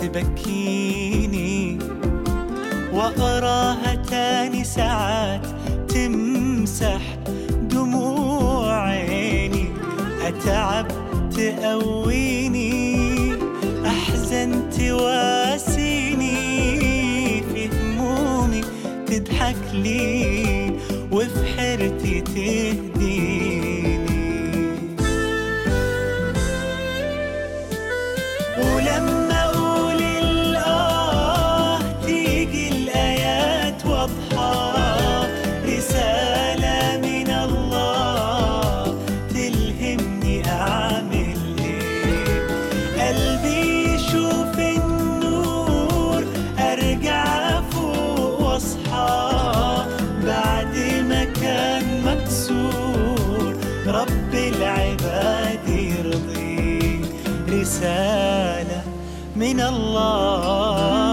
تبكيني وأراها تاني ساعات تمسح دموع عيني أتعب تقويني أحزن تواسيني في همومي تضحك لي وفي حيرتي تهديني ولما اقول الاه تيجي الايات واضحه رساله من الله تلهمني اعمل ايه قلبي يشوف النور ارجع فوق واصحى بعد ما كان مكسور رب العباد يرضيه رسالة من الله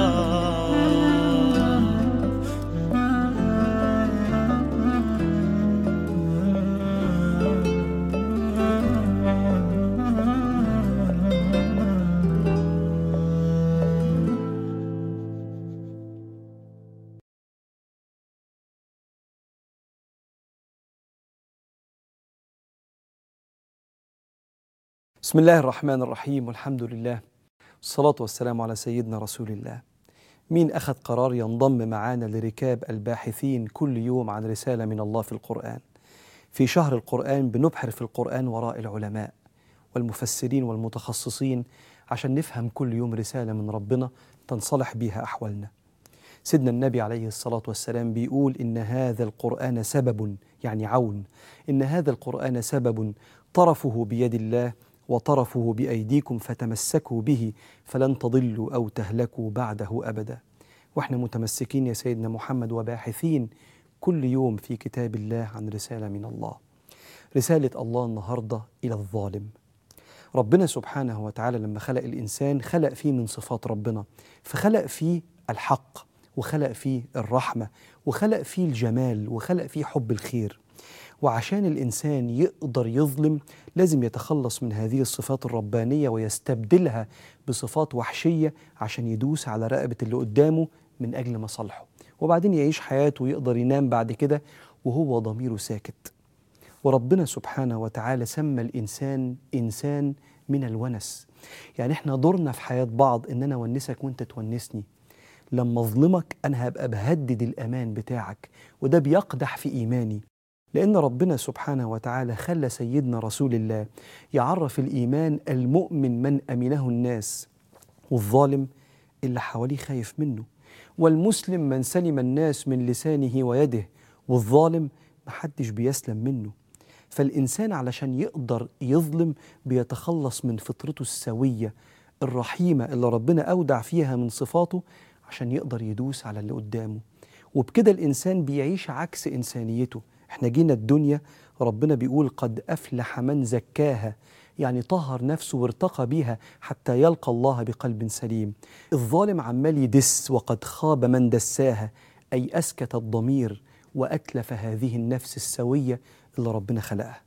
بسم الله الرحمن الرحيم والحمد لله والصلاة والسلام على سيدنا رسول الله مين أخذ قرار ينضم معانا لركاب الباحثين كل يوم عن رسالة من الله في القرآن في شهر القرآن بنبحر في القرآن وراء العلماء والمفسرين والمتخصصين عشان نفهم كل يوم رسالة من ربنا تنصلح بها أحوالنا سيدنا النبي عليه الصلاة والسلام بيقول إن هذا القرآن سبب يعني عون إن هذا القرآن سبب طرفه بيد الله وطرفه بأيديكم فتمسكوا به فلن تضلوا أو تهلكوا بعده أبدا وإحنا متمسكين يا سيدنا محمد وباحثين كل يوم في كتاب الله عن رسالة من الله رسالة الله النهاردة إلى الظالم ربنا سبحانه وتعالى لما خلق الإنسان خلق فيه من صفات ربنا فخلق فيه الحق وخلق فيه الرحمة وخلق فيه الجمال وخلق فيه حب الخير وعشان الإنسان يقدر يظلم لازم يتخلص من هذه الصفات الربانية ويستبدلها بصفات وحشية عشان يدوس على رقبة اللي قدامه من أجل مصالحه وبعدين يعيش حياته ويقدر ينام بعد كده وهو ضميره ساكت وربنا سبحانه وتعالى سمى الإنسان إنسان من الونس يعني احنا دورنا في حياة بعض إن أنا أونسك وأنت تونسني لما أظلمك أنا هبقى بهدد الأمان بتاعك وده بيقدح في إيماني لأن ربنا سبحانه وتعالى خلى سيدنا رسول الله يعرف الإيمان المؤمن من أمنه الناس والظالم اللي حواليه خايف منه والمسلم من سلم الناس من لسانه ويده والظالم محدش بيسلم منه فالإنسان علشان يقدر يظلم بيتخلص من فطرته السوية الرحيمة اللي ربنا أودع فيها من صفاته عشان يقدر يدوس على اللي قدامه وبكده الإنسان بيعيش عكس إنسانيته احنا جينا الدنيا ربنا بيقول قد أفلح من زكاها يعني طهر نفسه وارتقى بيها حتى يلقى الله بقلب سليم الظالم عمال يدس وقد خاب من دساها أي أسكت الضمير وأتلف هذه النفس السوية اللي ربنا خلقها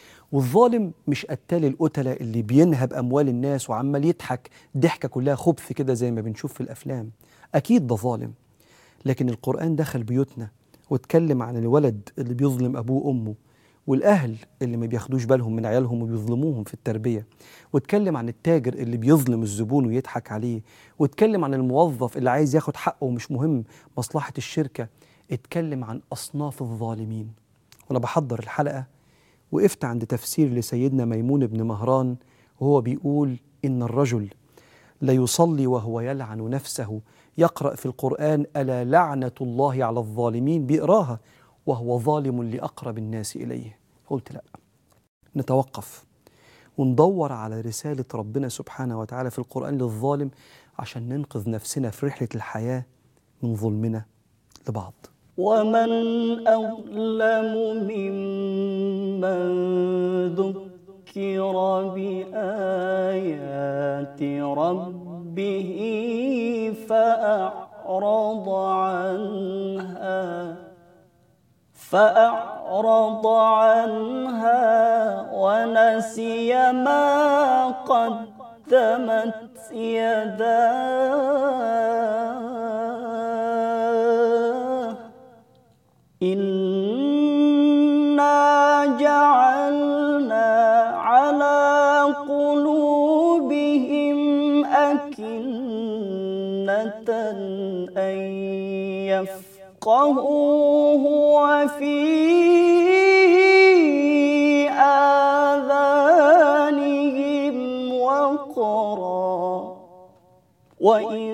والظالم مش قتال القتلة اللي بينهب أموال الناس وعمال يضحك ضحكة كلها خبث كده زي ما بنشوف في الأفلام أكيد ده ظالم لكن القرآن دخل بيوتنا واتكلم عن الولد اللي بيظلم أبوه وأمه والأهل اللي ما بياخدوش بالهم من عيالهم وبيظلموهم في التربية واتكلم عن التاجر اللي بيظلم الزبون ويضحك عليه واتكلم عن الموظف اللي عايز ياخد حقه ومش مهم مصلحة الشركة اتكلم عن أصناف الظالمين وأنا بحضر الحلقة وقفت عند تفسير لسيدنا ميمون بن مهران وهو بيقول إن الرجل ليصلي وهو يلعن نفسه يقرأ في القرآن ألا لعنة الله على الظالمين بيقراها وهو ظالم لأقرب الناس إليه قلت لا نتوقف وندور على رسالة ربنا سبحانه وتعالى في القرآن للظالم عشان ننقذ نفسنا في رحلة الحياة من ظلمنا لبعض ومن أظلم ممن ذكر بآيات ربه فأعرض عنها فأعرض عنها ونسي ما قدمت يداه إنا جعلنا على قلوبهم أكنة أن يفقهوه وفي آذانهم وقرا وإن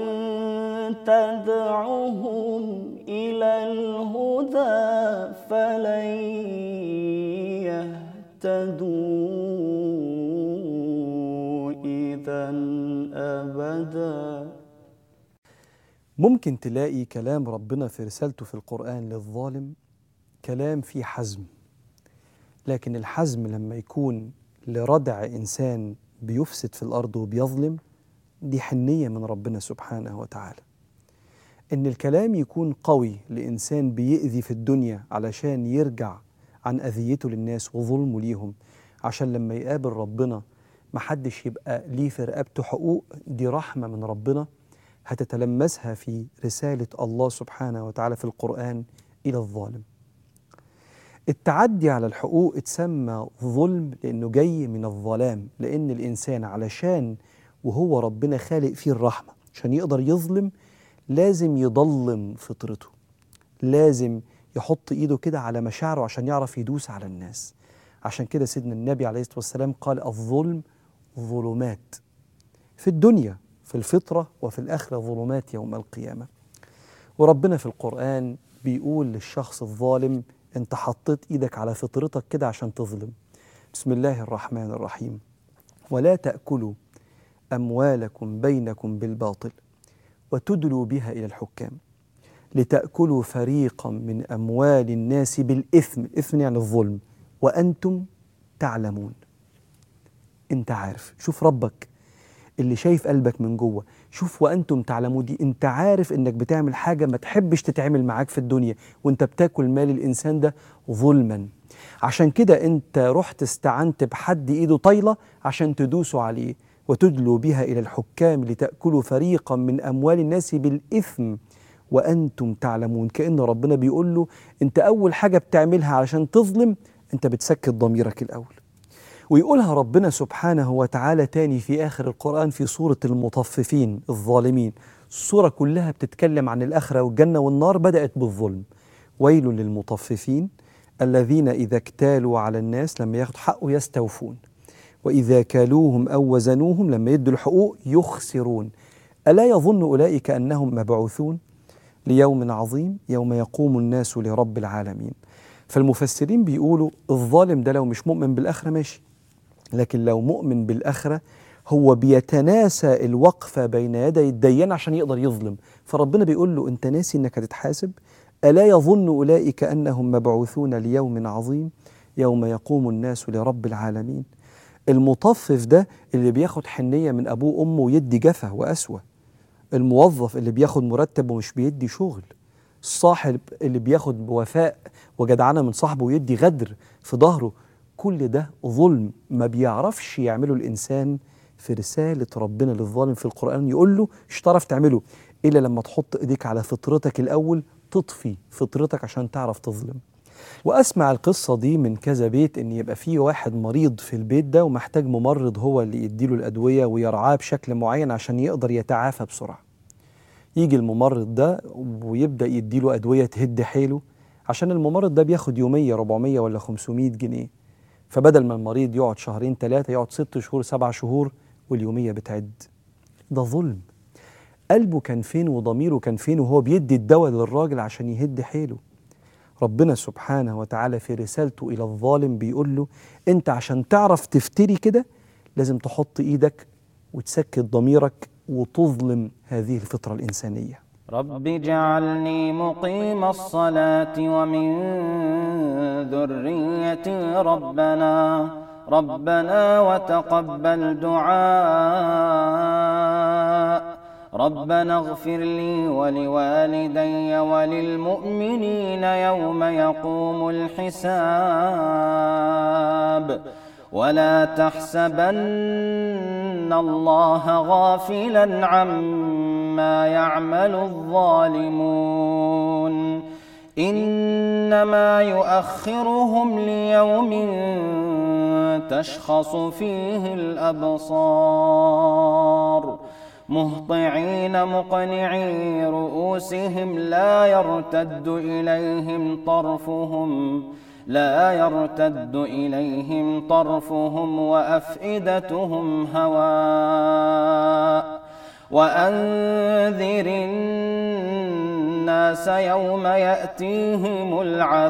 تدعهم إلى الهدى فلن يهتدوا إذا أبدا ممكن تلاقي كلام ربنا في رسالته في القرآن للظالم كلام فيه حزم لكن الحزم لما يكون لردع إنسان بيفسد في الأرض وبيظلم دي حنية من ربنا سبحانه وتعالى إن الكلام يكون قوي لإنسان بيأذي في الدنيا علشان يرجع عن أذيته للناس وظلمه ليهم عشان لما يقابل ربنا محدش يبقى ليه في رقبته حقوق دي رحمة من ربنا هتتلمسها في رسالة الله سبحانه وتعالى في القرآن إلى الظالم التعدي على الحقوق اتسمى ظلم لأنه جاي من الظلام لأن الإنسان علشان وهو ربنا خالق فيه الرحمة عشان يقدر يظلم لازم يضلم فطرته لازم يحط ايده كده على مشاعره عشان يعرف يدوس على الناس عشان كده سيدنا النبي عليه الصلاة والسلام قال الظلم ظلمات في الدنيا في الفطرة وفي الآخرة ظلمات يوم القيامة وربنا في القرآن بيقول للشخص الظالم انت حطيت ايدك على فطرتك كده عشان تظلم بسم الله الرحمن الرحيم ولا تأكلوا أموالكم بينكم بالباطل وتدلوا بها إلى الحكام لتأكلوا فريقا من أموال الناس بالإثم الإثم يعني الظلم وأنتم تعلمون أنت عارف شوف ربك اللي شايف قلبك من جوه شوف وأنتم تعلمون دي أنت عارف إنك بتعمل حاجة ما تحبش تتعمل معاك في الدنيا وأنت بتاكل مال الإنسان ده ظلما عشان كده أنت رحت استعنت بحد إيده طايلة عشان تدوسوا عليه وتدلوا بها إلى الحكام لتأكلوا فريقا من أموال الناس بالإثم وأنتم تعلمون كأن ربنا بيقول له أنت أول حاجة بتعملها علشان تظلم أنت بتسكت ضميرك الأول ويقولها ربنا سبحانه وتعالى تاني في آخر القرآن في سورة المطففين الظالمين السورة كلها بتتكلم عن الآخرة والجنة والنار بدأت بالظلم ويل للمطففين الذين إذا اكتالوا على الناس لما ياخدوا حقه يستوفون وإذا كالوهم أو وزنوهم لما يدوا الحقوق يخسرون ألا يظن أولئك أنهم مبعوثون ليوم عظيم يوم يقوم الناس لرب العالمين فالمفسرين بيقولوا الظالم ده لو مش مؤمن بالآخرة ماشي لكن لو مؤمن بالآخرة هو بيتناسى الوقفة بين يدي الديان عشان يقدر يظلم فربنا بيقول له أنت ناسي أنك هتتحاسب ألا يظن أولئك أنهم مبعوثون ليوم عظيم يوم يقوم الناس لرب العالمين المطفف ده اللي بياخد حنية من أبوه وأمه ويدي جفا وأسوأ الموظف اللي بياخد مرتب ومش بيدي شغل الصاحب اللي بياخد وفاء وجدعنة من صاحبه ويدي غدر في ظهره كل ده ظلم ما بيعرفش يعمله الإنسان في رسالة ربنا للظالم في القرآن يقول له مش هتعرف تعمله إلا لما تحط إيديك على فطرتك الأول تطفي فطرتك عشان تعرف تظلم واسمع القصه دي من كذا بيت ان يبقى في واحد مريض في البيت ده ومحتاج ممرض هو اللي يديله الادويه ويرعاه بشكل معين عشان يقدر يتعافى بسرعه يجي الممرض ده ويبدا يديله ادويه تهد حيله عشان الممرض ده بياخد يوميه 400 ولا 500 جنيه فبدل ما المريض يقعد شهرين ثلاثه يقعد ست شهور سبع شهور واليوميه بتعد ده ظلم قلبه كان فين وضميره كان فين وهو بيدي الدواء للراجل عشان يهد حيله ربنا سبحانه وتعالى في رسالته إلى الظالم بيقول له أنت عشان تعرف تفتري كده لازم تحط إيدك وتسكت ضميرك وتظلم هذه الفطرة الإنسانية رب اجعلني مقيم الصلاة ومن ذريتي ربنا ربنا وتقبل دعاء ربنا اغفر لي ولوالدي وللمؤمنين يوم يقوم الحساب ولا تحسبن الله غافلا عما يعمل الظالمون انما يؤخرهم ليوم تشخص فيه الابصار مهطعين مقنعي رؤوسهم لا يرتد اليهم طرفهم لا يرتد اليهم طرفهم وافئدتهم هواء وانذر الناس يوم ياتيهم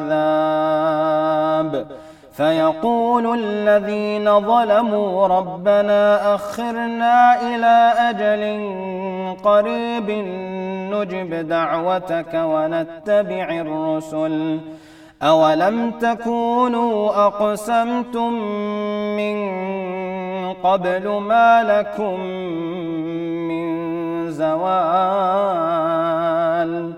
العذاب فيقول الذين ظلموا ربنا اخرنا الى اجل قريب نجب دعوتك ونتبع الرسل اولم تكونوا اقسمتم من قبل ما لكم من زوال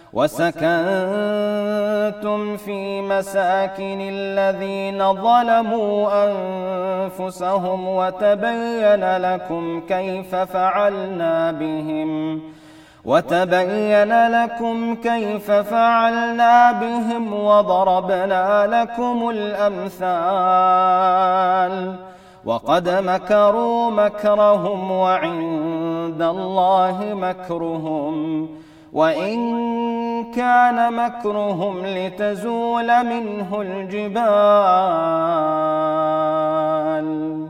وسكنتم في مساكن الذين ظلموا انفسهم وتبين لكم كيف فعلنا بهم وتبين لكم كيف فعلنا بهم وضربنا لكم الامثال وقد مكروا مكرهم وعند الله مكرهم وان كان مكرهم لتزول منه الجبال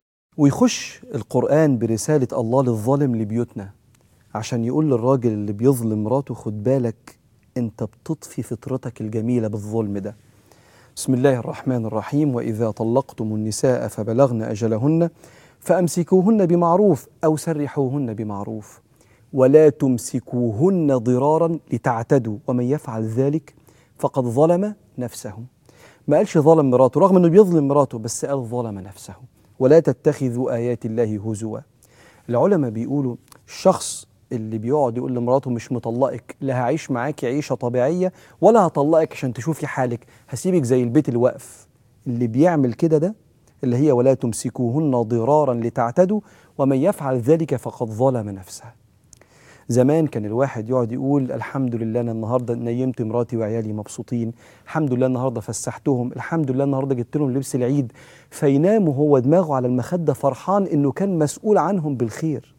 ويخش القرآن برسالة الله للظالم لبيوتنا عشان يقول للراجل اللي بيظلم مراته خد بالك انت بتطفي فطرتك الجميلة بالظلم ده بسم الله الرحمن الرحيم وإذا طلقتم النساء فبلغن أجلهن فأمسكوهن بمعروف أو سرحوهن بمعروف ولا تمسكوهن ضرارا لتعتدوا ومن يفعل ذلك فقد ظلم نفسه ما قالش ظلم مراته رغم انه بيظلم مراته بس قال ظلم نفسه ولا تتخذوا آيات الله هزوا العلماء بيقولوا الشخص اللي بيقعد يقول لمراته مش مطلقك لا هعيش معاكي عيشة طبيعية ولا هطلقك عشان تشوفي حالك هسيبك زي البيت الوقف اللي بيعمل كده ده اللي هي ولا تمسكوهن ضرارا لتعتدوا ومن يفعل ذلك فقد ظلم نفسه زمان كان الواحد يقعد يقول الحمد لله انا النهارده نيمت مراتي وعيالي مبسوطين الحمد لله النهارده فسحتهم الحمد لله النهارده جبت لهم لبس العيد فينام وهو دماغه على المخده فرحان انه كان مسؤول عنهم بالخير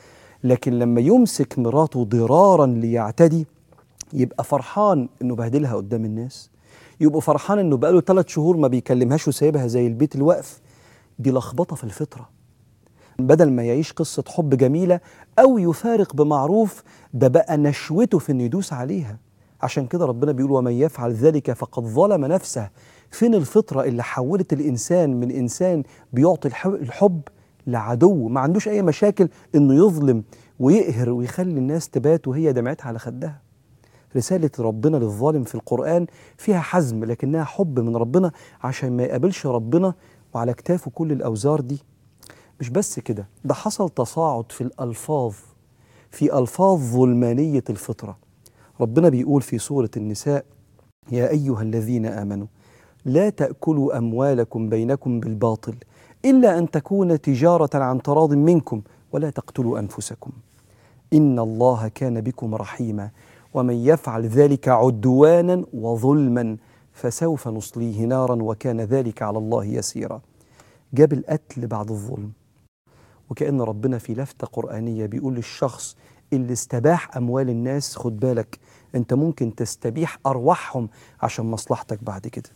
لكن لما يمسك مراته ضرارا ليعتدي يبقى فرحان انه بهدلها قدام الناس يبقى فرحان انه بقاله ثلاث شهور ما بيكلمهاش وسايبها زي البيت الوقف دي لخبطه في الفطره بدل ما يعيش قصة حب جميلة أو يفارق بمعروف ده بقى نشوته في إنه يدوس عليها عشان كده ربنا بيقول ومن يفعل ذلك فقد ظلم نفسه فين الفطرة اللي حولت الإنسان من إنسان بيعطي الح- الحب لعدو ما عندوش أي مشاكل إنه يظلم ويقهر ويخلي الناس تبات وهي دمعتها على خدها رسالة ربنا للظالم في القرآن فيها حزم لكنها حب من ربنا عشان ما يقابلش ربنا وعلى كتافه كل الأوزار دي مش بس كده ده حصل تصاعد في الألفاظ في ألفاظ ظلمانية الفطرة ربنا بيقول في سورة النساء يا أيها الذين آمنوا لا تأكلوا أموالكم بينكم بالباطل إلا أن تكون تجارة عن تراض منكم ولا تقتلوا أنفسكم إن الله كان بكم رحيما ومن يفعل ذلك عدوانا وظلما فسوف نصليه نارا وكان ذلك على الله يسيرا جاب القتل بعد الظلم وكأن ربنا في لفتة قرآنية بيقول للشخص اللي استباح أموال الناس خد بالك أنت ممكن تستبيح أرواحهم عشان مصلحتك بعد كده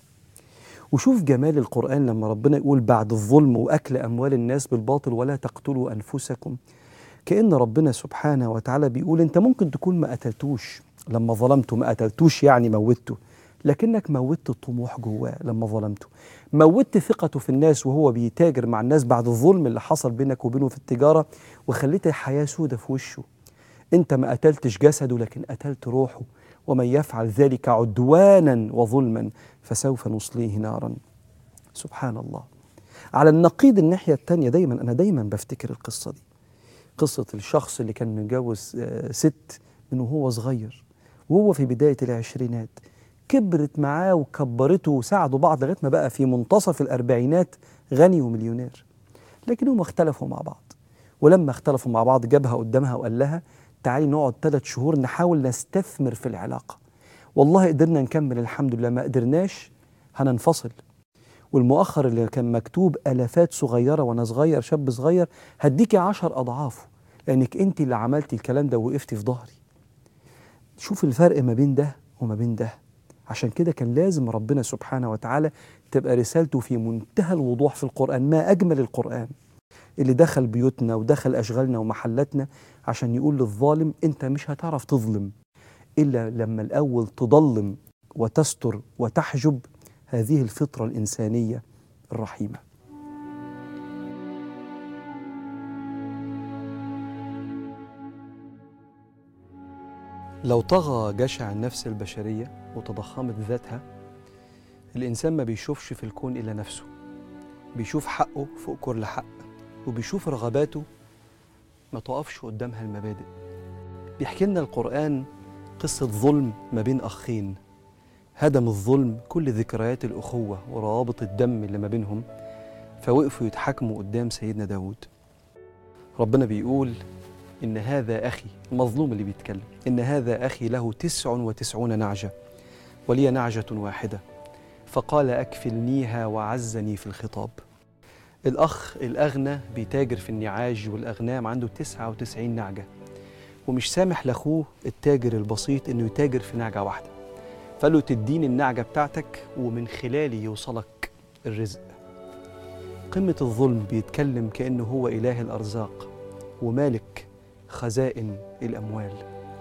وشوف جمال القرآن لما ربنا يقول بعد الظلم وأكل أموال الناس بالباطل ولا تقتلوا أنفسكم كأن ربنا سبحانه وتعالى بيقول أنت ممكن تكون ما قتلتوش لما ظلمته ما قتلتوش يعني موتته لكنك موتت الطموح جواه لما ظلمته موتت ثقته في الناس وهو بيتاجر مع الناس بعد الظلم اللي حصل بينك وبينه في التجارة وخليت الحياة سودة في وشه انت ما قتلتش جسده لكن قتلت روحه ومن يفعل ذلك عدوانا وظلما فسوف نصليه نارا سبحان الله على النقيض الناحية التانية دايما أنا دايما بفتكر القصة دي قصة الشخص اللي كان متجوز آه، ست من وهو صغير وهو في بداية العشرينات كبرت معاه وكبرته وساعدوا بعض لغايه ما بقى في منتصف الاربعينات غني ومليونير لكنهم اختلفوا مع بعض ولما اختلفوا مع بعض جابها قدامها وقال لها تعالي نقعد ثلاث شهور نحاول نستثمر في العلاقه والله قدرنا نكمل الحمد لله ما قدرناش هننفصل والمؤخر اللي كان مكتوب الافات صغيره وانا صغير شاب صغير هديكي عشر اضعافه لانك انت اللي عملتي الكلام ده ووقفتي في ظهري شوف الفرق ما بين ده وما بين ده عشان كده كان لازم ربنا سبحانه وتعالى تبقى رسالته في منتهى الوضوح في القرآن ما أجمل القرآن اللي دخل بيوتنا ودخل أشغالنا ومحلاتنا عشان يقول للظالم أنت مش هتعرف تظلم إلا لما الأول تضلم وتستر وتحجب هذه الفطرة الإنسانية الرحيمة لو طغى جشع النفس البشرية وتضخمت ذاتها الإنسان ما بيشوفش في الكون إلا نفسه بيشوف حقه فوق كل حق وبيشوف رغباته ما تقفش قدامها المبادئ بيحكي لنا القرآن قصة ظلم ما بين أخين هدم الظلم كل ذكريات الأخوة وروابط الدم اللي ما بينهم فوقفوا يتحاكموا قدام سيدنا داود ربنا بيقول إن هذا أخي المظلوم اللي بيتكلم إن هذا أخي له تسع وتسعون نعجة ولي نعجة واحدة فقال أكفلنيها وعزني في الخطاب الأخ الأغنى بيتاجر في النعاج والأغنام عنده تسعة وتسعين نعجة ومش سامح لأخوه التاجر البسيط إنه يتاجر في نعجة واحدة فقال له تديني النعجة بتاعتك ومن خلالي يوصلك الرزق قمة الظلم بيتكلم كأنه هو إله الأرزاق ومالك خزائن الأموال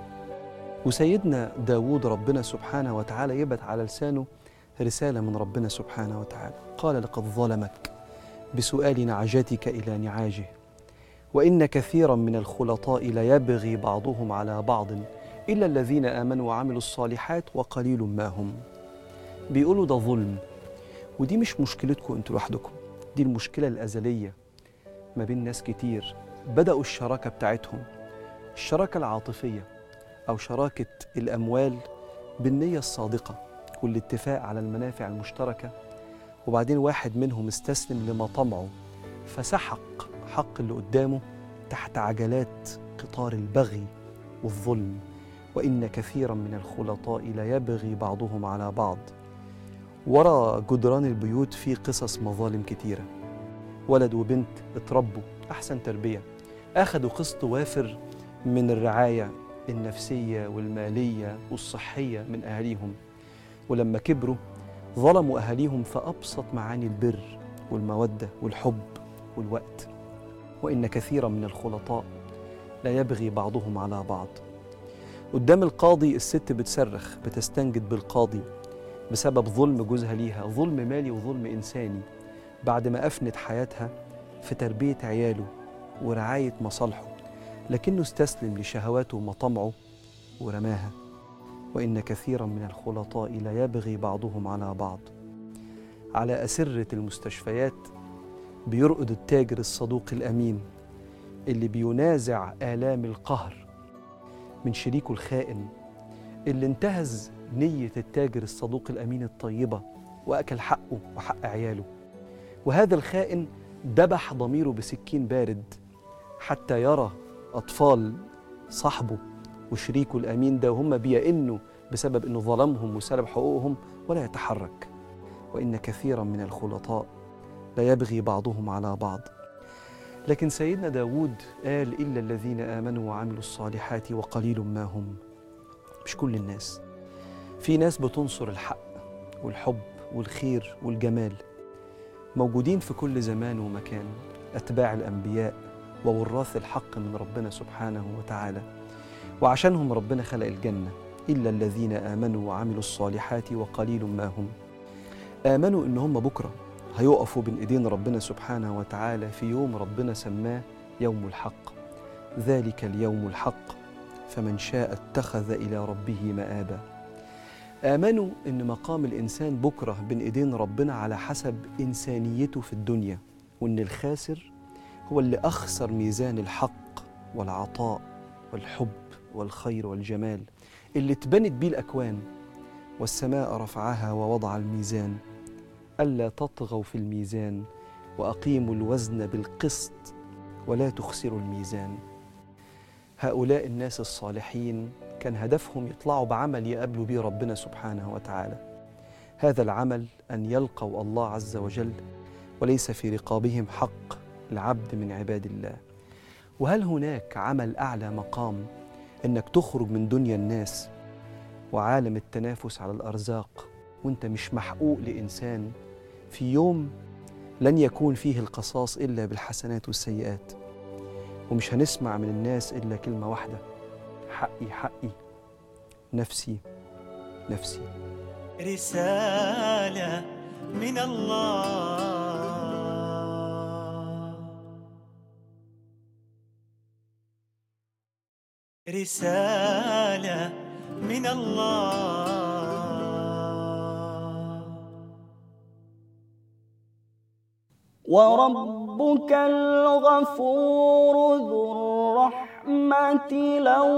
وسيدنا داود ربنا سبحانه وتعالى يبت على لسانه رسالة من ربنا سبحانه وتعالى قال لقد ظلمك بسؤال نعجتك إلى نعاجه وإن كثيرا من الخلطاء ليبغي بعضهم على بعض إلا الذين آمنوا وعملوا الصالحات وقليل ما هم بيقولوا ده ظلم ودي مش مشكلتكم انتوا لوحدكم دي المشكلة الأزلية ما بين ناس كتير بدأوا الشراكة بتاعتهم الشراكة العاطفية أو شراكة الأموال بالنية الصادقة والاتفاق على المنافع المشتركة وبعدين واحد منهم استسلم لما طمعه فسحق حق اللي قدامه تحت عجلات قطار البغي والظلم وإن كثيرا من الخلطاء ليبغي بعضهم على بعض ورا جدران البيوت في قصص مظالم كتيرة ولد وبنت اتربوا أحسن تربية أخذوا قسط وافر من الرعاية النفسية والمالية والصحية من أهاليهم ولما كبروا ظلموا أهاليهم في أبسط معاني البر والمودة والحب والوقت وإن كثيرا من الخلطاء لا يبغي بعضهم على بعض قدام القاضي الست بتصرخ بتستنجد بالقاضي بسبب ظلم جوزها ليها ظلم مالي وظلم إنساني بعد ما أفنت حياتها في تربية عياله ورعاية مصالحه لكنه استسلم لشهواته ومطمعه ورماها وإن كثيرا من الخلطاء لا يبغي بعضهم على بعض على أسرة المستشفيات بيرقد التاجر الصدوق الأمين اللي بينازع آلام القهر من شريكه الخائن اللي انتهز نية التاجر الصدوق الأمين الطيبة وأكل حقه وحق عياله وهذا الخائن دبح ضميره بسكين بارد حتى يرى أطفال صاحبه وشريكه الأمين ده وهم بيئنوا بسبب أنه ظلمهم وسلب حقوقهم ولا يتحرك وإن كثيرا من الخلطاء لا يبغي بعضهم على بعض لكن سيدنا داود قال إلا الذين آمنوا وعملوا الصالحات وقليل ما هم مش كل الناس في ناس بتنصر الحق والحب والخير والجمال موجودين في كل زمان ومكان أتباع الأنبياء ووراث الحق من ربنا سبحانه وتعالى وعشانهم ربنا خلق الجنة إلا الذين آمنوا وعملوا الصالحات وقليل ما هم آمنوا إن هم بكرة هيقفوا بين إيدين ربنا سبحانه وتعالى في يوم ربنا سماه يوم الحق ذلك اليوم الحق فمن شاء اتخذ إلى ربه مآبا آمنوا إن مقام الإنسان بكرة بين إيدين ربنا على حسب إنسانيته في الدنيا وإن الخاسر هو اللي أخسر ميزان الحق والعطاء والحب والخير والجمال اللي اتبنت بيه الأكوان والسماء رفعها ووضع الميزان الا تطغوا في الميزان واقيموا الوزن بالقسط ولا تخسروا الميزان هؤلاء الناس الصالحين كان هدفهم يطلعوا بعمل يقابلوا بيه ربنا سبحانه وتعالى هذا العمل ان يلقوا الله عز وجل وليس في رقابهم حق العبد من عباد الله وهل هناك عمل اعلى مقام انك تخرج من دنيا الناس وعالم التنافس على الارزاق وانت مش محقوق لانسان في يوم لن يكون فيه القصاص الا بالحسنات والسيئات ومش هنسمع من الناس الا كلمه واحده حقي حقي نفسي نفسي رسالة من الله رسالة من الله وربك الغفور ذو الرحمة لو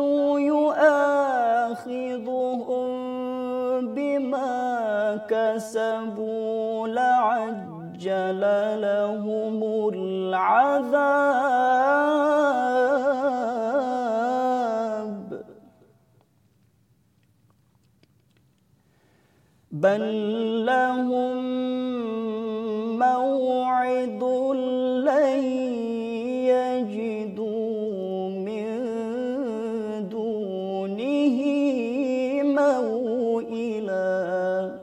يؤاخذهم بما كسبوا لعجل لهم العذاب بل لهم موعد لن يجدوا من دونه موئلا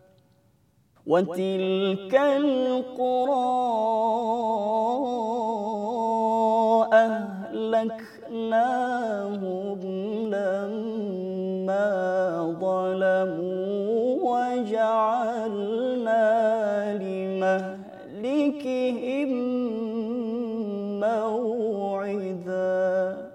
وتلك القرى أهلكناهم لما ظلموا وجعلنا لمهلكهم موعدا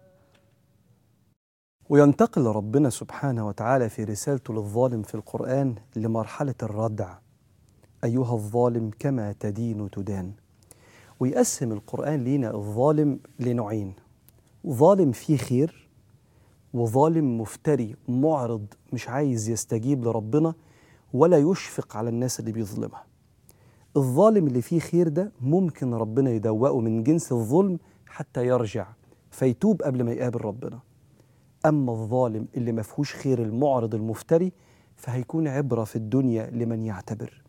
وينتقل ربنا سبحانه وتعالى في رسالته للظالم في القرآن لمرحلة الردع أيها الظالم كما تدين تدان ويقسم القرآن لينا الظالم لنوعين ظالم فيه خير وظالم مفتري معرض مش عايز يستجيب لربنا ولا يشفق على الناس اللي بيظلمها الظالم اللي فيه خير ده ممكن ربنا يدوقه من جنس الظلم حتى يرجع فيتوب قبل ما يقابل ربنا أما الظالم اللي ما فيهوش خير المعرض المفتري فهيكون عبرة في الدنيا لمن يعتبر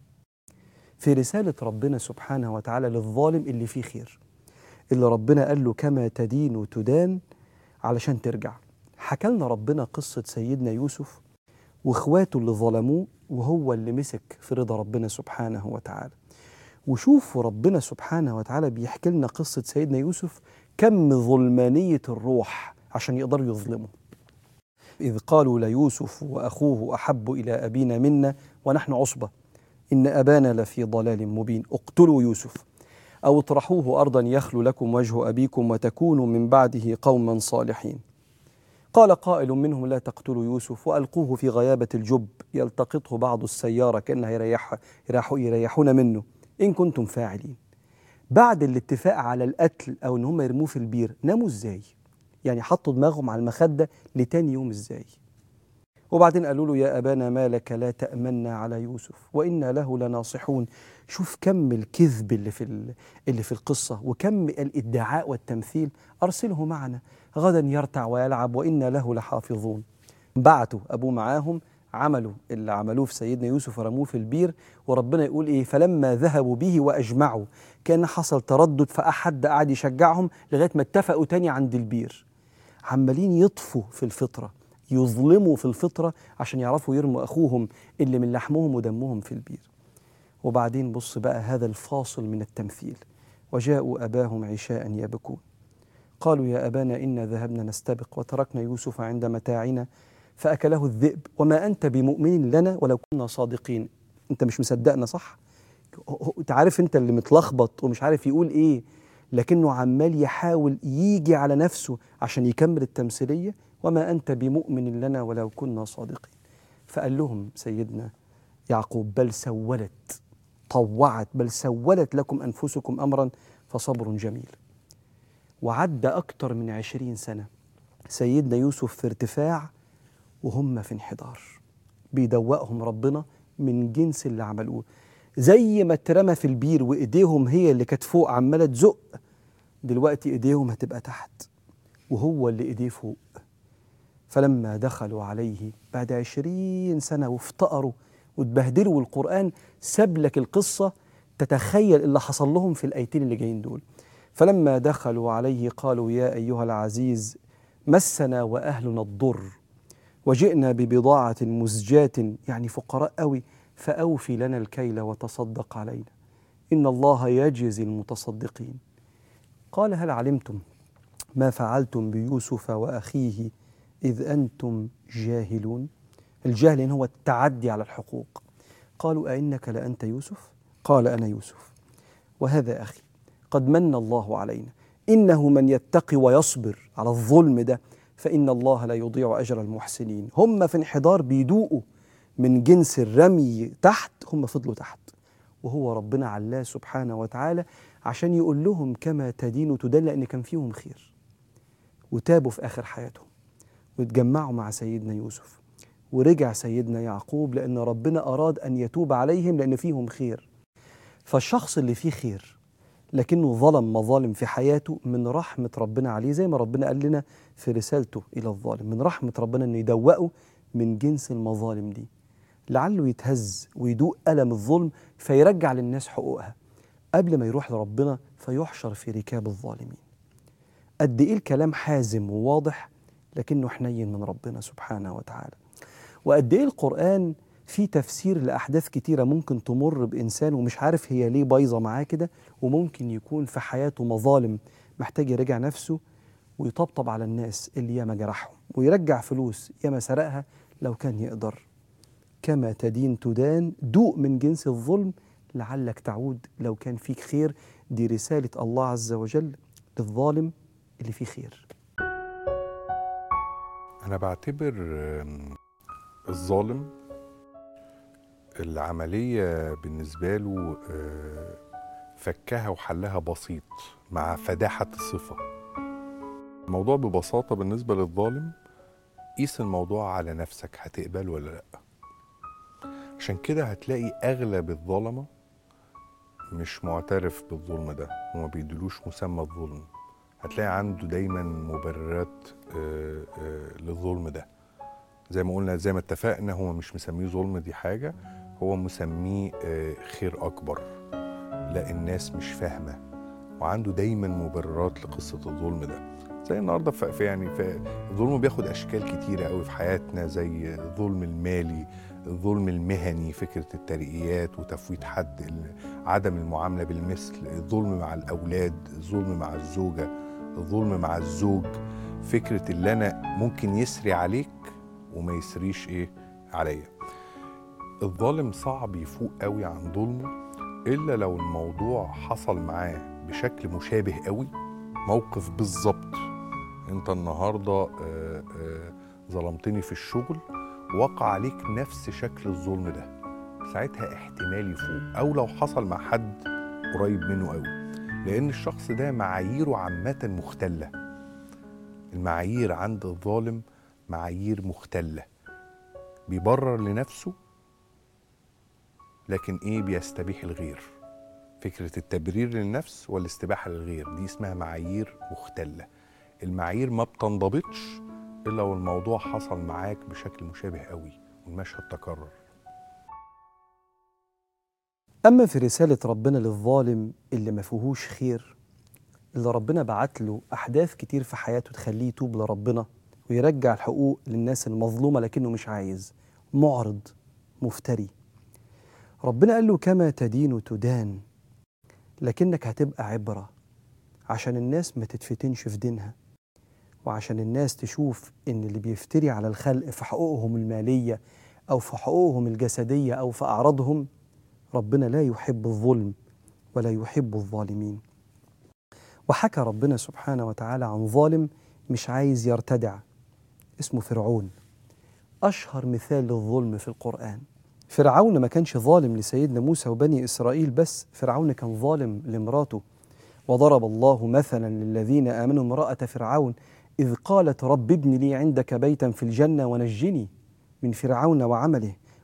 في رسالة ربنا سبحانه وتعالى للظالم اللي فيه خير اللي ربنا قال له كما تدين تدان علشان ترجع حكى لنا ربنا قصة سيدنا يوسف واخواته اللي ظلموه وهو اللي مسك في رضا ربنا سبحانه وتعالى وشوفوا ربنا سبحانه وتعالى بيحكي لنا قصة سيدنا يوسف كم ظلمانية الروح عشان يقدروا يظلموا إذ قالوا ليوسف وأخوه أحب إلى أبينا منا ونحن عصبة إن أبانا لفي ضلال مبين اقتلوا يوسف أو اطرحوه أرضا يخلو لكم وجه أبيكم وتكونوا من بعده قوما صالحين قال قائل منهم لا تقتلوا يوسف وألقوه في غيابة الجب يلتقطه بعض السيارة كأنها يريح يريح يريحون منه إن كنتم فاعلين بعد الاتفاق على القتل أو إن هم يرموه في البير ناموا إزاي؟ يعني حطوا دماغهم على المخدة لتاني يوم إزاي؟ وبعدين قالوا له يا أبانا ما لك لا تأمنا على يوسف وإنا له لناصحون شوف كم الكذب اللي في ال- اللي في القصة وكم الادعاء والتمثيل أرسله معنا غدا يرتع ويلعب وإنا له لحافظون بعتوا أبوه معاهم عملوا اللي عملوه في سيدنا يوسف ورموه في البير وربنا يقول إيه فلما ذهبوا به وأجمعوا كان حصل تردد فأحد قعد يشجعهم لغاية ما اتفقوا تاني عند البير عمالين يطفوا في الفطرة يظلموا في الفطرة عشان يعرفوا يرموا أخوهم اللي من لحمهم ودمهم في البير وبعدين بص بقى هذا الفاصل من التمثيل وجاءوا أباهم عشاء يبكون قالوا يا أبانا إنا ذهبنا نستبق وتركنا يوسف عند متاعنا فأكله الذئب وما أنت بمؤمن لنا ولو كنا صادقين أنت مش مصدقنا صح؟ هو- هو- أنت عارف أنت اللي متلخبط ومش عارف يقول إيه لكنه عمال يحاول يجي على نفسه عشان يكمل التمثيلية وما أنت بمؤمن لنا ولو كنا صادقين فقال لهم سيدنا يعقوب بل سولت طوعت بل سولت لكم أنفسكم أمرا فصبر جميل وعدى أكتر من عشرين سنة سيدنا يوسف في ارتفاع وهم في انحدار بيدوقهم ربنا من جنس اللي عملوه زي ما اترمى في البير وايديهم هي اللي كانت فوق عماله تزق دلوقتي ايديهم هتبقى تحت وهو اللي ايديه فوق فلما دخلوا عليه بعد عشرين سنة وافتقروا واتبهدلوا والقرآن ساب لك القصة تتخيل اللي حصل لهم في الآيتين اللي جايين دول فلما دخلوا عليه قالوا يا أيها العزيز مسنا وأهلنا الضر وجئنا ببضاعة مزجاة يعني فقراء قوي فأوفي لنا الكيل وتصدق علينا إن الله يجزي المتصدقين قال هل علمتم ما فعلتم بيوسف وأخيه إذ أنتم جاهلون الجهل إن هو التعدي على الحقوق قالوا أئنك لأنت يوسف قال أنا يوسف وهذا أخي قد من الله علينا إنه من يتقي ويصبر على الظلم ده فإن الله لا يضيع أجر المحسنين هم في انحدار بيدوقوا من جنس الرمي تحت هم فضلوا تحت وهو ربنا علاه سبحانه وتعالى عشان يقول لهم كما تدين تدل لأن كان فيهم خير وتابوا في آخر حياتهم واتجمعوا مع سيدنا يوسف ورجع سيدنا يعقوب لأن ربنا أراد أن يتوب عليهم لأن فيهم خير فالشخص اللي فيه خير لكنه ظلم مظالم في حياته من رحمة ربنا عليه زي ما ربنا قال لنا في رسالته إلى الظالم من رحمة ربنا أنه يدوقه من جنس المظالم دي لعله يتهز ويدوق ألم الظلم فيرجع للناس حقوقها قبل ما يروح لربنا فيحشر في ركاب الظالمين قد إيه الكلام حازم وواضح لكنه حنين من ربنا سبحانه وتعالى وقد ايه القرآن فيه تفسير لأحداث كتيرة ممكن تمر بإنسان ومش عارف هي ليه بايظة معاه كده وممكن يكون في حياته مظالم محتاج يراجع نفسه ويطبطب على الناس اللي ياما جرحهم ويرجع فلوس ياما سرقها لو كان يقدر كما تدين تدان دوق من جنس الظلم لعلك تعود لو كان فيك خير دي رسالة الله عز وجل للظالم اللي فيه خير أنا بعتبر آم، الظالم العملية بالنسبة له آه، فكها وحلها بسيط مع فداحة الصفة الموضوع ببساطة بالنسبة للظالم قيس الموضوع على نفسك هتقبل ولا لأ عشان كده هتلاقي أغلب الظلمة مش معترف بالظلم ده وما بيدلوش مسمى الظلم هتلاقي عنده دايما مبررات آه، آه، للظلم ده زي ما قلنا زي ما اتفقنا هو مش مسميه ظلم دي حاجة هو مسميه آه، خير أكبر لا الناس مش فاهمة وعنده دايما مبررات لقصة الظلم ده زي النهارده ف- في يعني في الظلم بياخد اشكال كتيره قوي في حياتنا زي الظلم المالي الظلم المهني فكره الترقيات وتفويت حد ال- عدم المعامله بالمثل الظلم مع الاولاد الظلم مع الزوجه الظلم مع الزوج فكره اللي انا ممكن يسري عليك وما يسريش ايه عليا الظالم صعب يفوق قوي عن ظلمه الا لو الموضوع حصل معاه بشكل مشابه قوي موقف بالظبط انت النهارده آه، آه، ظلمتني في الشغل وقع عليك نفس شكل الظلم ده ساعتها احتمال يفوق او لو حصل مع حد قريب منه قوي لان الشخص ده معاييره عامه مختله المعايير عند الظالم معايير مختله بيبرر لنفسه لكن ايه بيستبيح الغير فكرة التبرير للنفس والاستباحة للغير دي اسمها معايير مختلة المعايير ما بتنضبطش إلا والموضوع حصل معاك بشكل مشابه قوي والمشهد تكرر أما في رسالة ربنا للظالم اللي ما فيهوش خير اللي ربنا بعت له أحداث كتير في حياته تخليه يتوب لربنا ويرجع الحقوق للناس المظلومة لكنه مش عايز معرض مفتري ربنا قال له كما تدين تدان لكنك هتبقى عبرة عشان الناس ما تتفتنش في دينها وعشان الناس تشوف إن اللي بيفتري على الخلق في حقوقهم المالية أو في حقوقهم الجسدية أو في أعراضهم ربنا لا يحب الظلم ولا يحب الظالمين وحكى ربنا سبحانه وتعالى عن ظالم مش عايز يرتدع اسمه فرعون أشهر مثال للظلم في القرآن فرعون ما كانش ظالم لسيدنا موسى وبني إسرائيل بس فرعون كان ظالم لمراته وضرب الله مثلا للذين آمنوا امرأة فرعون إذ قالت رب ابن لي عندك بيتا في الجنة ونجني من فرعون وعمله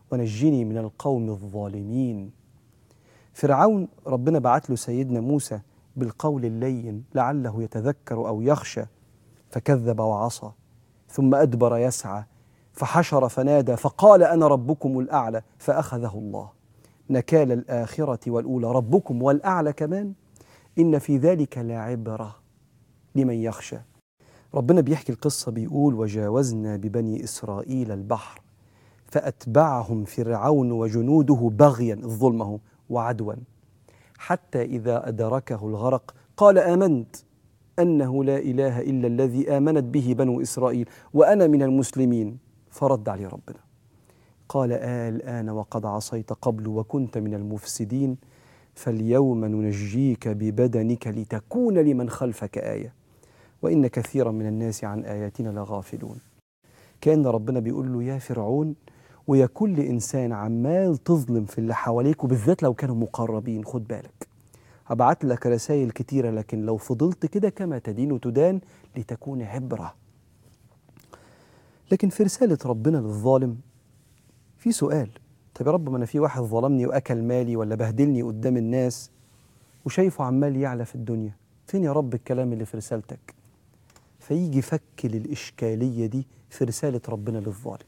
ونجني من القوم الظالمين فرعون ربنا بعت له سيدنا موسى بالقول اللين لعله يتذكر او يخشى فكذب وعصى ثم ادبر يسعى فحشر فنادى فقال انا ربكم الاعلى فاخذه الله نكال الاخره والاولى ربكم والاعلى كمان ان في ذلك لعبره لمن يخشى ربنا بيحكي القصه بيقول وجاوزنا ببني اسرائيل البحر فاتبعهم فرعون وجنوده بغيا الظلمه وعدوا حتى اذا ادركه الغرق قال امنت انه لا اله الا الذي امنت به بنو اسرائيل وانا من المسلمين فرد عليه ربنا قال آه الان وقد عصيت قبل وكنت من المفسدين فاليوم ننجيك ببدنك لتكون لمن خلفك ايه وان كثيرا من الناس عن اياتنا لغافلون كان ربنا بيقول له يا فرعون ويا كل انسان عمال تظلم في اللي حواليك وبالذات لو كانوا مقربين خد بالك هبعت لك رسائل كتيرة لكن لو فضلت كده كما تدين تدان لتكون عبرة لكن في رسالة ربنا للظالم في سؤال طب يا رب ما أنا في واحد ظلمني وأكل مالي ولا بهدلني قدام الناس وشايفه عمال يعلى في الدنيا فين يا رب الكلام اللي في رسالتك فيجي فك للإشكالية دي في رسالة ربنا للظالم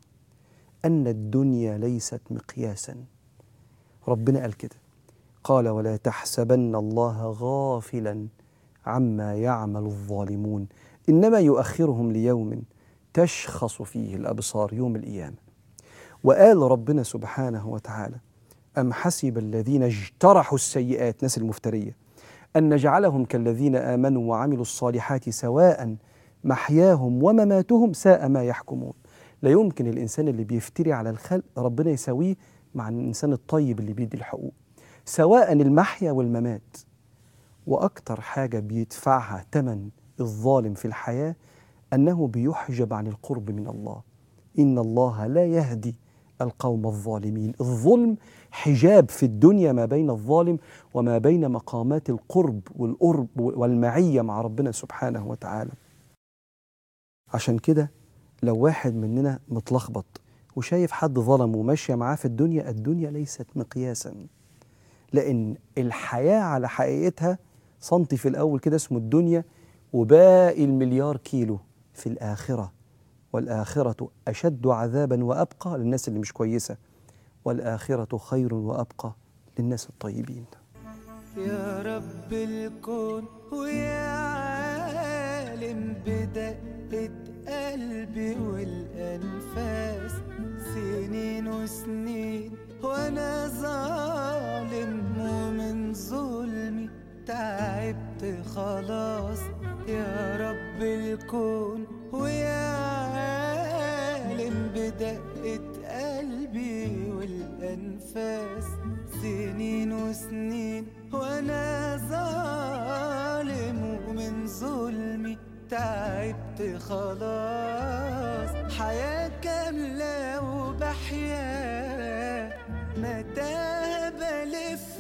أن الدنيا ليست مقياسا ربنا قال كده قال ولا تحسبن الله غافلا عما يعمل الظالمون انما يؤخرهم ليوم تشخص فيه الابصار يوم القيامه وقال ربنا سبحانه وتعالى ام حسب الذين اجترحوا السيئات ناس المفتريه ان نجعلهم كالذين امنوا وعملوا الصالحات سواء محياهم ومماتهم ساء ما يحكمون لا يمكن الانسان اللي بيفتري على الخلق ربنا يساويه مع الانسان الطيب اللي بيدي الحقوق سواء المحيا والممات واكتر حاجه بيدفعها ثمن الظالم في الحياه انه بيحجب عن القرب من الله ان الله لا يهدي القوم الظالمين الظلم حجاب في الدنيا ما بين الظالم وما بين مقامات القرب والقرب والمعيه مع ربنا سبحانه وتعالى عشان كده لو واحد مننا متلخبط وشايف حد ظلمه وماشيه معاه في الدنيا الدنيا ليست مقياسا لان الحياه على حقيقتها سنتي في الاول كده اسمه الدنيا وباقي المليار كيلو في الاخره والاخره اشد عذابا وابقى للناس اللي مش كويسه والاخره خير وابقى للناس الطيبين يا رب الكون ويا عالم بدقة قلبي والأنفاس سنين وسنين وأنا ظالم ومن ظلمي تعبت خلاص يا رب الكون ويا عالم بدقة قلبي والأنفاس سنين وسنين وأنا ظالم ومن ظلمي تعبت خلاص حياة كاملة وبحيا متاهة بلف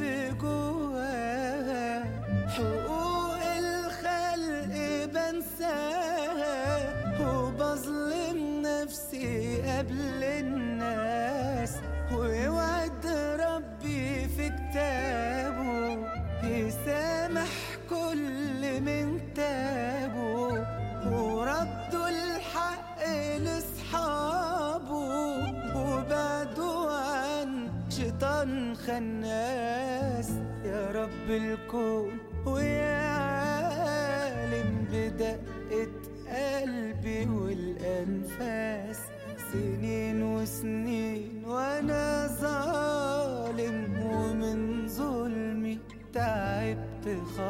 جواها حقوق الخلق بنساها وبظلم نفسي قبل الناس ووعد ربي في كتابه يسامح كل من تابه وردوا الحق لاصحابه وبعدوا عن شيطان خناس يا رب الكون ويا عالم بدقة قلبي والأنفاس سنين وسنين وأنا ظالم ومن ظلمي تعبت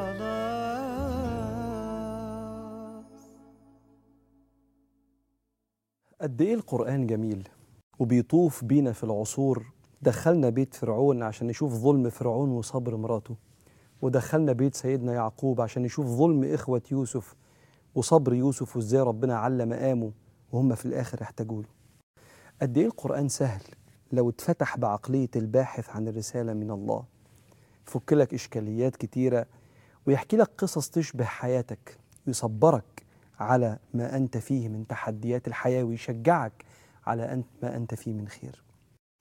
خلاص قد ايه القرآن جميل وبيطوف بينا في العصور دخلنا بيت فرعون عشان نشوف ظلم فرعون وصبر مراته ودخلنا بيت سيدنا يعقوب عشان نشوف ظلم إخوة يوسف وصبر يوسف وإزاي ربنا على مقامه وهم في الآخر احتاجوا له قد إيه القرآن سهل لو اتفتح بعقلية الباحث عن الرسالة من الله يفك لك إشكاليات كتيرة ويحكي لك قصص تشبه حياتك ويصبرك على ما أنت فيه من تحديات الحياة ويشجعك على أنت ما أنت فيه من خير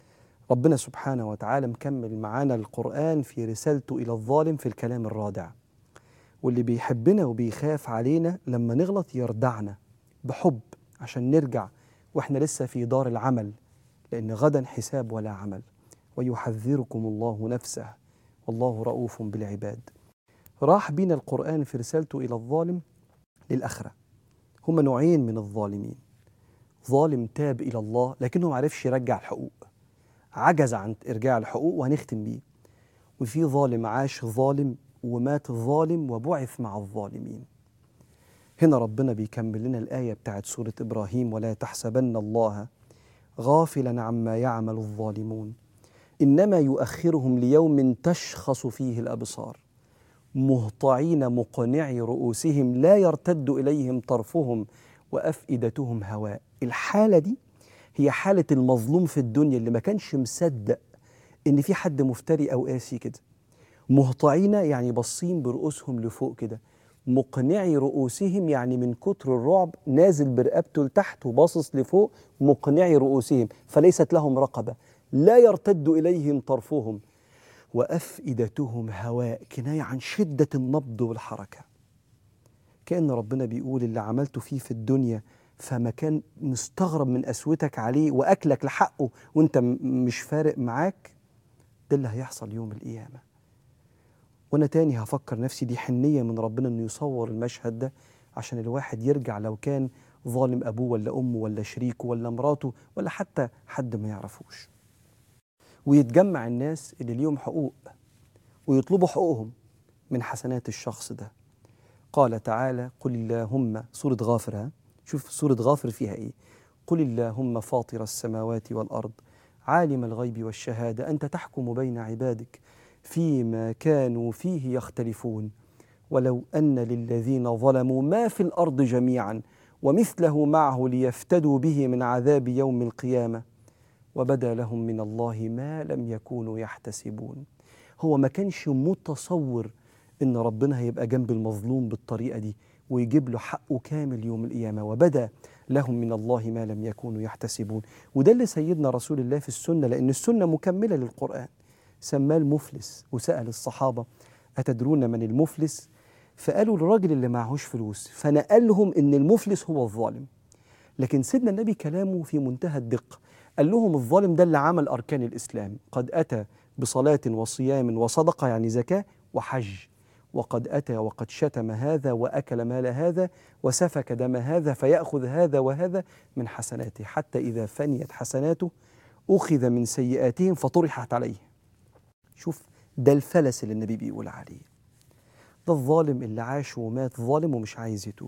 ربنا سبحانه وتعالى مكمل معانا القرآن في رسالته إلى الظالم في الكلام الرادع واللي بيحبنا وبيخاف علينا لما نغلط يردعنا بحب عشان نرجع واحنا لسه في دار العمل لأن غدا حساب ولا عمل ويحذركم الله نفسه والله رؤوف بالعباد راح بينا القرآن في رسالته إلى الظالم للآخرة هما نوعين من الظالمين ظالم تاب إلى الله لكنه ما عرفش يرجع الحقوق عجز عن إرجاع الحقوق وهنختم بيه وفي ظالم عاش ظالم ومات ظالم وبعث مع الظالمين هنا ربنا بيكمل لنا الآية بتاعت سورة إبراهيم ولا تحسبن الله غافلا عما يعمل الظالمون إنما يؤخرهم ليوم تشخص فيه الأبصار مهطعين مقنعي رؤوسهم لا يرتد إليهم طرفهم وأفئدتهم هواء الحالة دي هي حالة المظلوم في الدنيا اللي ما كانش مصدق إن في حد مفتري أو قاسي كده مهطعين يعني باصين برؤوسهم لفوق كده مقنعي رؤوسهم يعني من كتر الرعب نازل برقبته لتحت وباصص لفوق مقنعي رؤوسهم فليست لهم رقبة لا يرتد إليهم طرفهم وأفئدتهم هواء كناية عن شدة النبض والحركة كأن ربنا بيقول اللي عملته فيه في الدنيا فما كان مستغرب من قسوتك عليه وأكلك لحقه وانت م- مش فارق معاك ده اللي هيحصل يوم القيامة وانا تاني هفكر نفسي دي حنيه من ربنا انه يصور المشهد ده عشان الواحد يرجع لو كان ظالم ابوه ولا امه ولا شريكه ولا مراته ولا حتى حد ما يعرفوش ويتجمع الناس اللي ليهم حقوق ويطلبوا حقوقهم من حسنات الشخص ده قال تعالى قل اللهم سورة غافر ها شوف سورة غافر فيها ايه قل اللهم فاطر السماوات والأرض عالم الغيب والشهادة أنت تحكم بين عبادك فيما كانوا فيه يختلفون ولو أن للذين ظلموا ما في الأرض جميعا ومثله معه ليفتدوا به من عذاب يوم القيامة وبدا لهم من الله ما لم يكونوا يحتسبون هو ما كانش متصور ان ربنا هيبقى جنب المظلوم بالطريقه دي ويجيب له حقه كامل يوم القيامه وبدا لهم من الله ما لم يكونوا يحتسبون وده اللي سيدنا رسول الله في السنه لان السنه مكمله للقران سماه المفلس وسال الصحابه اتدرون من المفلس فقالوا الراجل اللي معهوش فلوس فنقلهم ان المفلس هو الظالم لكن سيدنا النبي كلامه في منتهى الدقه قال لهم الظالم ده اللي عمل اركان الاسلام قد اتى بصلاه وصيام وصدقه يعني زكاه وحج وقد اتى وقد شتم هذا واكل مال هذا وسفك دم هذا فياخذ هذا وهذا من حسناته حتى اذا فنيت حسناته اخذ من سيئاتهم فطرحت عليه شوف ده الفلس اللي النبي بيقول عليه ده الظالم اللي عاش ومات ظالم ومش عايز يتوب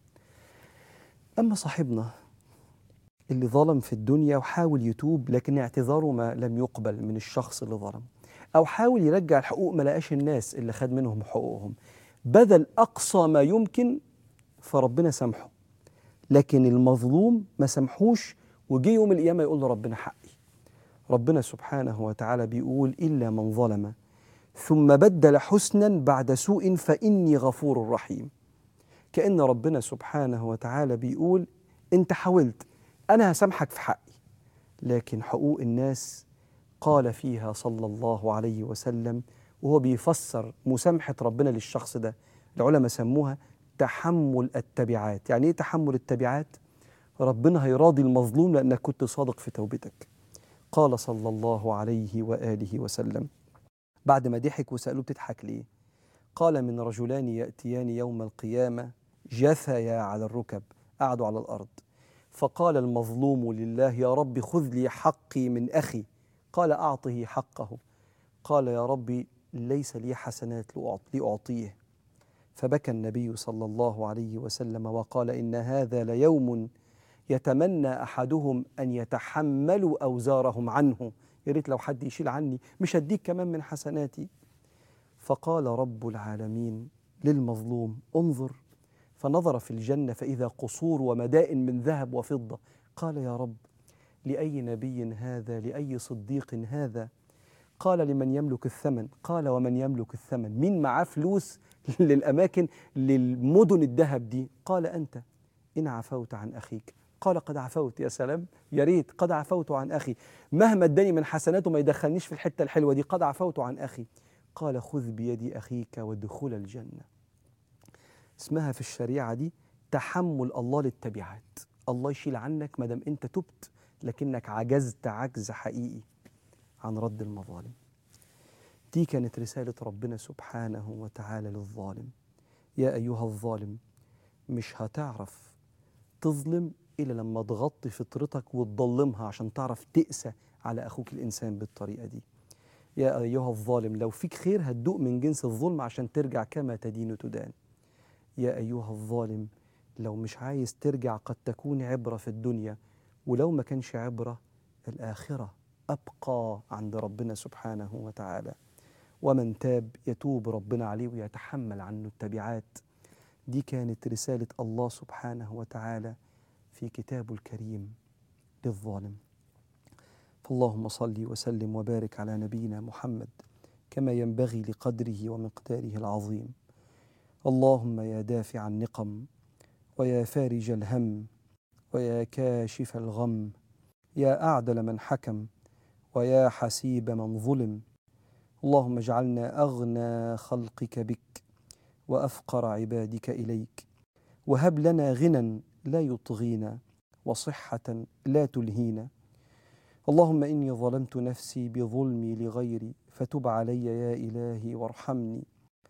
اما صاحبنا اللي ظلم في الدنيا وحاول يتوب لكن اعتذاره ما لم يقبل من الشخص اللي ظلم او حاول يرجع الحقوق ما لقاش الناس اللي خد منهم حقوقهم بذل اقصى ما يمكن فربنا سامحه لكن المظلوم ما سامحوش وجي يوم القيامه يقول له ربنا حقي ربنا سبحانه وتعالى بيقول الا من ظلم ثم بدل حسنا بعد سوء فاني غفور رحيم كان ربنا سبحانه وتعالى بيقول انت حاولت انا هسامحك في حقي لكن حقوق الناس قال فيها صلى الله عليه وسلم وهو بيفسر مسامحة ربنا للشخص ده العلماء سموها تحمل التبعات يعني ايه تحمل التبعات ربنا هيراضي المظلوم لأنك كنت صادق في توبتك قال صلى الله عليه وآله وسلم بعد ما ضحك وسألوه بتضحك ليه قال من رجلان يأتيان يوم القيامة جثيا على الركب قعدوا على الأرض فقال المظلوم لله يا رب خذ لي حقي من أخي قال أعطه حقه قال يا ربي ليس لي حسنات لأعط- لأعطيه فبكى النبي صلى الله عليه وسلم وقال إن هذا ليوم يتمنى أحدهم أن يتحملوا أوزارهم عنه يا ريت لو حد يشيل عني مش هديك كمان من حسناتي فقال رب العالمين للمظلوم انظر فنظر في الجنة فإذا قصور ومدائن من ذهب وفضة قال يا رب لأي نبي هذا لأي صديق هذا قال لمن يملك الثمن قال ومن يملك الثمن مين معاه فلوس للأماكن للمدن الذهب دي قال أنت إن عفوت عن أخيك قال قد عفوت يا سلام يا ريت قد عفوت عن أخي مهما اداني من حسناته ما يدخلنيش في الحتة الحلوة دي قد عفوت عن أخي قال خذ بيد أخيك ودخول الجنة اسمها في الشريعة دي تحمل الله للتبعات الله يشيل عنك ما دام انت تبت لكنك عجزت عجز حقيقي عن رد المظالم دي كانت رسالة ربنا سبحانه وتعالى للظالم يا أيها الظالم مش هتعرف تظلم إلا لما تغطي فطرتك وتضلمها عشان تعرف تقسى على أخوك الإنسان بالطريقة دي يا أيها الظالم لو فيك خير هتدوق من جنس الظلم عشان ترجع كما تدين تدان يا أيها الظالم لو مش عايز ترجع قد تكون عبرة في الدنيا ولو ما كانش عبرة الآخرة أبقى عند ربنا سبحانه وتعالى ومن تاب يتوب ربنا عليه ويتحمل عنه التبعات دي كانت رسالة الله سبحانه وتعالى في كتابه الكريم للظالم فاللهم صل وسلم وبارك على نبينا محمد كما ينبغي لقدره ومقداره العظيم اللهم يا دافع النقم ويا فارج الهم ويا كاشف الغم يا اعدل من حكم ويا حسيب من ظلم اللهم اجعلنا اغنى خلقك بك وافقر عبادك اليك وهب لنا غنى لا يطغينا وصحه لا تلهينا اللهم اني ظلمت نفسي بظلمي لغيري فتب علي يا الهي وارحمني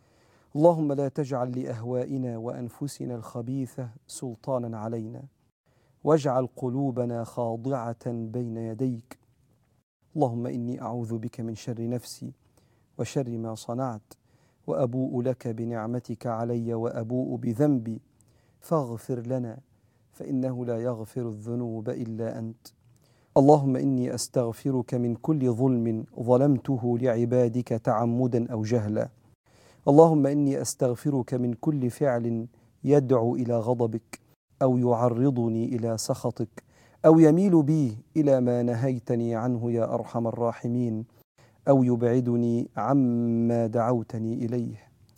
اللهم لا تجعل لاهوائنا وانفسنا الخبيثه سلطانا علينا واجعل قلوبنا خاضعه بين يديك اللهم اني اعوذ بك من شر نفسي وشر ما صنعت وابوء لك بنعمتك علي وابوء بذنبي فاغفر لنا فانه لا يغفر الذنوب الا انت اللهم اني استغفرك من كل ظلم ظلمته لعبادك تعمدا او جهلا اللهم اني استغفرك من كل فعل يدعو الى غضبك او يعرضني الى سخطك او يميل بي الى ما نهيتني عنه يا ارحم الراحمين او يبعدني عما دعوتني اليه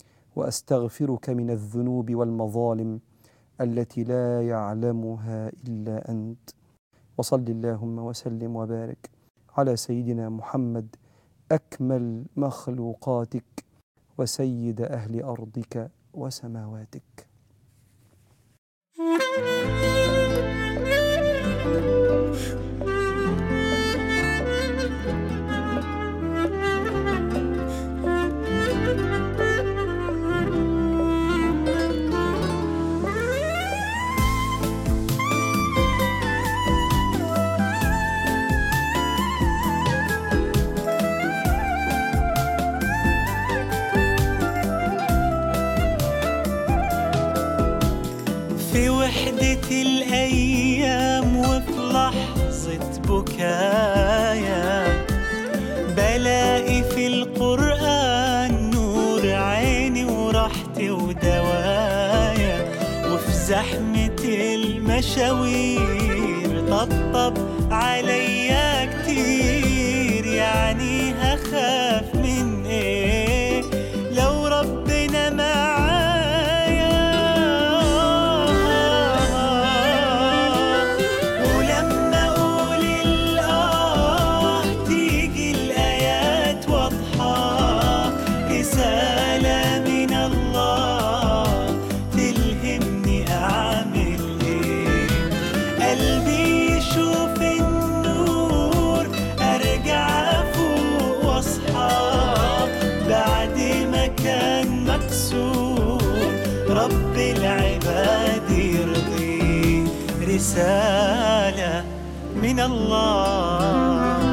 واستغفرك من الذنوب والمظالم التي لا يعلمها الا انت وصل اللهم وسلم وبارك على سيدنا محمد اكمل مخلوقاتك وسيد اهل ارضك وسماواتك في وحدة الأيام وفي لحظة بكايا بلاقي في القرآن نور عيني وراحتي ودوايا وفي زحمة المشاوير طبطب عليا كتير يعني هخاف من ايه لو ربنا معايا ولما اقول الاه تيجي الايات واضحه رساله من الله تلهمني اعمل ايه قلبي يشوف النور ارجع افوق واصحى بعد ما كان مكسور رب العباد يرضي رسالة من الله